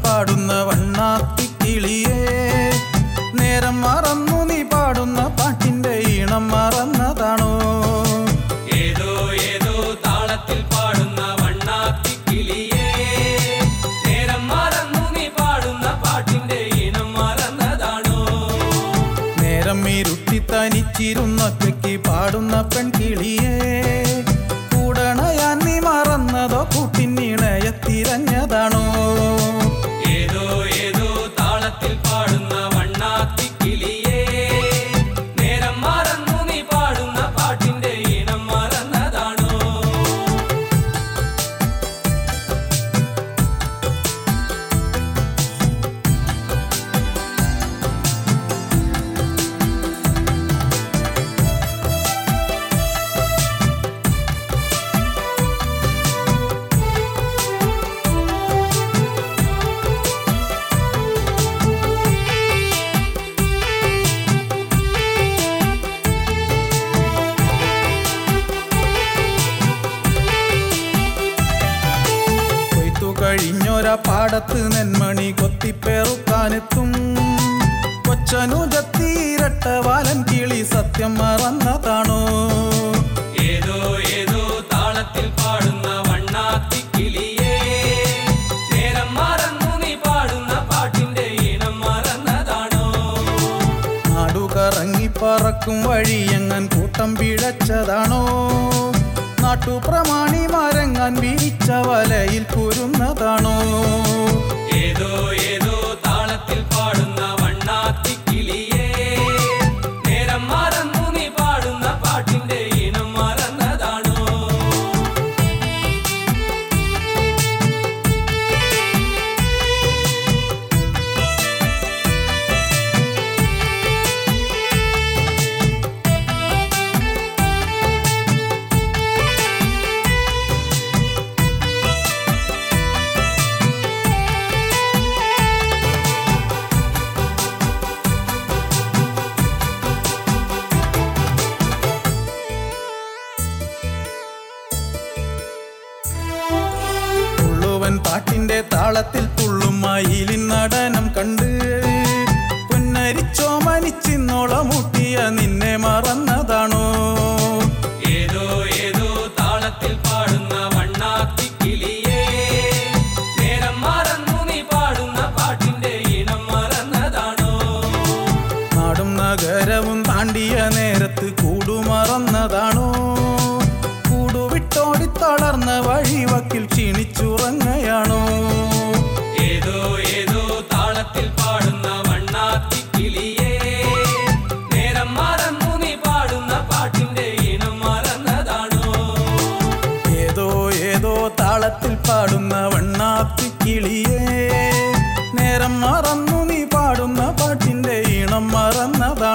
പാടുന്ന വണ്ണാത്തി കിളിയേ നേരം മറന്നു നീ പാടുന്ന പാട്ടിന്റെ ഈണം മറന്നതാണോ ഏതോ ഏതോ താളത്തിൽ പാടുന്ന വണ്ണാത്തി കിളിയേ നേരം മറന്നു നീ പാടുന്ന പാട്ടിന്റെ ഈണം മറന്നതാണോ നേരം ഇരുട്ടി തനിച്ചിരുന്നൊറ്റയ്ക്ക് പാടുന്ന പെൺകിളിയേ കൂടണയാൻ നീ മറന്നതോ കൂട്ടിനിണയെ തിരഞ്ഞതാണോ ഏതോ ഏതോ താളത്തിൽ പാടുന്ന വണ്ണാത്തി കിളിയേ നേരം മറന്നു നീ പാടുന്ന പാട്ടിന്റെ ഈണം മറന്നതാണോ കൊയ്ത്തു കഴിഞ്ഞൊരാ പാടത്ത് നെന്മണി കൊത്തിപ്പേറുക്കാനെത്തും കൊച്ചനുജത്തീരട്ട വാലൻ കിളി സത്യം മറന്നതാണോ ഏതോ ഏതോ താളത്തിൽ പാടുന്ന വണ്ണാത്തി കിളിയേ നേരം മറന്നു നീ പാടുന്ന പാട്ടിന്റെ ഈണം മറന്നതാണോ നാടുകറങ്ങി പറക്കും വഴിയെങ്ങാൻ കൂട്ടം പിഴച്ചതാണോ നാട്ടുപ്രമാണി മരങ്ങാൻ വിരിച്ച വലയിൽ കുരുന്നതാണോ ഏതോ ഏതോ താളത്തിൽ പാടുന്ന വണ്ണാത്തി കിളിയേ നേരം മറന്നു നീ പാടുന്ന പാട്ടിന്റെ ഈണം മറന്നതാണോ തുള്ളുവൻ പാട്ടിന്റെ താളത്തിൽ തുള്ളും മയിലിൻ നടനം കണ്ട് പുന്നരിച്ചോ മനിച്ചിന്നോളമുട്ടിയ നിന്നെ മറന്നതാണോ ഏതോ ഏതോ താളത്തിൽ പാടുന്ന വണ്ണാത്തി കിളിയേ നേരം മറന്നു നീ പാടുന്ന പാട്ടിന്റെ ഈണം മറന്നതാണോ നാടും നഗരവും താണ്ടിയ നേരത്ത് കൂടുമറന്നതാണോ കൂടുവിട്ടോടി തളർന്ന വഴിവക്കിൽ ക്ഷീണിച്ചുറങ്ങയാണോ ഏതോ ഏതോ താളത്തിൽ പാടുന്ന വണ്ണാത്തി കിളിയേ നേരം മറന്നു നീ പാടുന്ന പാട്ടിന്റെ ഈണം മറന്നതാണോ ഏതോ ഏതോ താളത്തിൽ പാടുന്ന വണ്ണാത്തി കിളിയേ നേരം മറന്നു നീ പാടുന്ന പാട്ടിന്റെ ഈണം മറന്നതാ